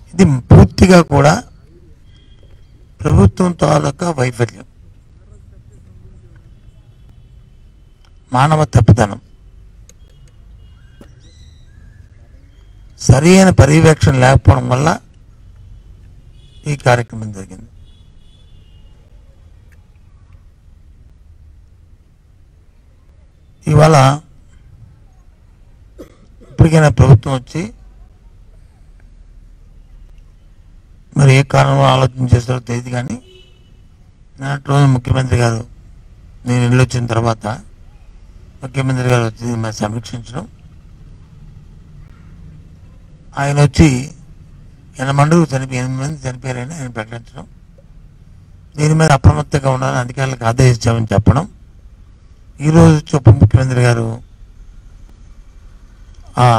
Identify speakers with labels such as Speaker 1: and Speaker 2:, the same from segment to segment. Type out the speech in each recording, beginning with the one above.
Speaker 1: ఇది పూర్తిగా కూడా ప్రభుత్వం తాలూకా వైఫల్యం మానవ తప్పిదనం సరి అయిన పర్యవేక్షణ లేకపోవడం వల్ల ఈ కార్యక్రమం జరిగింది ఇవాళ ఇప్పటికైనా ప్రభుత్వం వచ్చి మరి ఏ కారణంలో ఆలోచన చేస్తారో తెలియదు కానీ నాటి రోజు ముఖ్యమంత్రి గారు నేను ఇల్లు వచ్చిన తర్వాత ముఖ్యమంత్రి గారు వచ్చి మరి సమీక్షించడం ఆయన వచ్చి ఎనభై మంది చనిపోయి ఎనిమిది మంది చనిపోయారని ఆయన ప్రకటించడం దీని మీద అప్రమత్తంగా ఉండాలని అధికారులకు ఆదేశించామని చెప్పడం ఈరోజు వచ్చి ఉప ముఖ్యమంత్రి గారు ఆ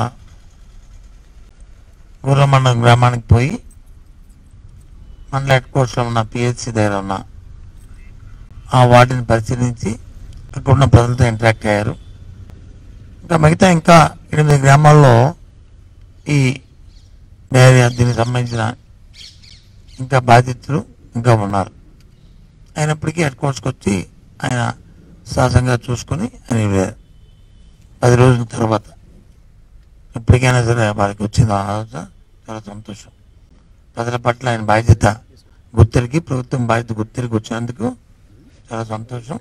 Speaker 1: గుర్రమండలం గ్రామానికి పోయి మండల హెడ్ కోర్సులో ఉన్న పిహెచ్సి దగ్గర ఉన్న ఆ వార్డుని పరిశీలించి అక్కడ ఉన్న ప్రజలతో ఇంటరాక్ట్ అయ్యారు ఇంకా మిగతా ఇంకా ఎనిమిది గ్రామాల్లో ఈ డైరియా దీనికి సంబంధించిన ఇంకా బాధితులు ఇంకా ఉన్నారు అయినప్పటికీ హెడ్ కోర్స్కి వచ్చి ఆయన సహజంగా చూసుకొని ఆయన వెళ్ళారు పది రోజుల తర్వాత ఎప్పటికైనా సరే వారికి వచ్చింది ఆ ఆలోచన చాలా సంతోషం ప్రజల పట్ల ఆయన బాధ్యత గుర్తిరిగి ప్రభుత్వం బాధ్యత గుర్తిరిగి వచ్చినందుకు చాలా సంతోషం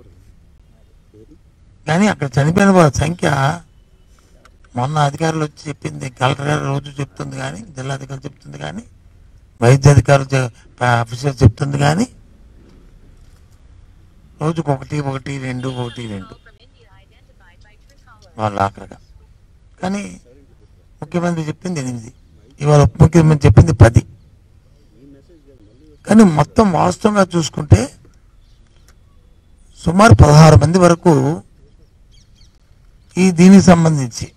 Speaker 1: కానీ అక్కడ చనిపోయిన వాళ్ళ సంఖ్య మొన్న అధికారులు వచ్చి చెప్పింది కలెక్టర్ గారు రోజు చెప్తుంది కానీ జిల్లా అధికారులు చెప్తుంది కానీ వైద్య అధికారులు చె- ఆఫీసర్ చెప్తుంది కానీ రోజుకు ఒకటి ఒకటి రెండు ఒకటి రెండు వాళ్ళు ఆఖరిగా కానీ ముఖ్యమంత్రి చెప్పింది ఎనిమిది ఇవాళ ఉప ముఖ్యమంత్రి చెప్పింది పది కానీ మొత్తం వాస్తవంగా చూసుకుంటే సుమారు పదహారు మంది వరకు ఈ దీనికి సంబంధించి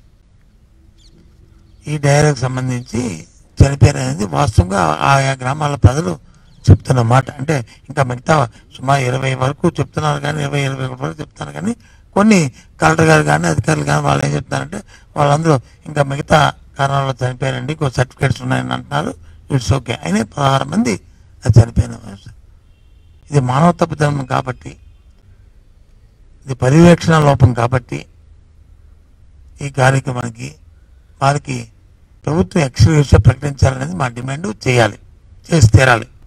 Speaker 1: ఈ డైరీకి సంబంధించి చనిపోయారు అనేది వాస్తవంగా ఆయా గ్రామాల ప్రజలు చెప్తున్న మాట అంటే ఇంకా మిగతా సుమారు ఇరవై వరకు చెప్తున్నారు కానీ ఇరవై ఇరవై ఒకటి వరకు చెప్తున్నారు కానీ కొన్ని కలెక్టర్ గారు కానీ అధికారులు కానీ వాళ్ళు ఏం చెప్తున్నారంటే వాళ్ళందరూ ఇంకా మిగతా కారణాల్లో చనిపోయారండి ఇంకో సర్టిఫికేట్స్ ఉన్నాయని అంటున్నారు ఇట్స్ ఓకే అయినా పదహారు మంది అది చనిపోయిన వారు. ఇది మానవ తప్పిదనం కాబట్టి ఇది పర్యవేక్షణ లోపం కాబట్టి ఈ కార్యక్రమానికి వారికి ప్రభుత్వం ఎక్స్క్లూజివ్ ప్రకటించాలనేది మా డిమాండ్ చేయాలి చేసి తీరాలి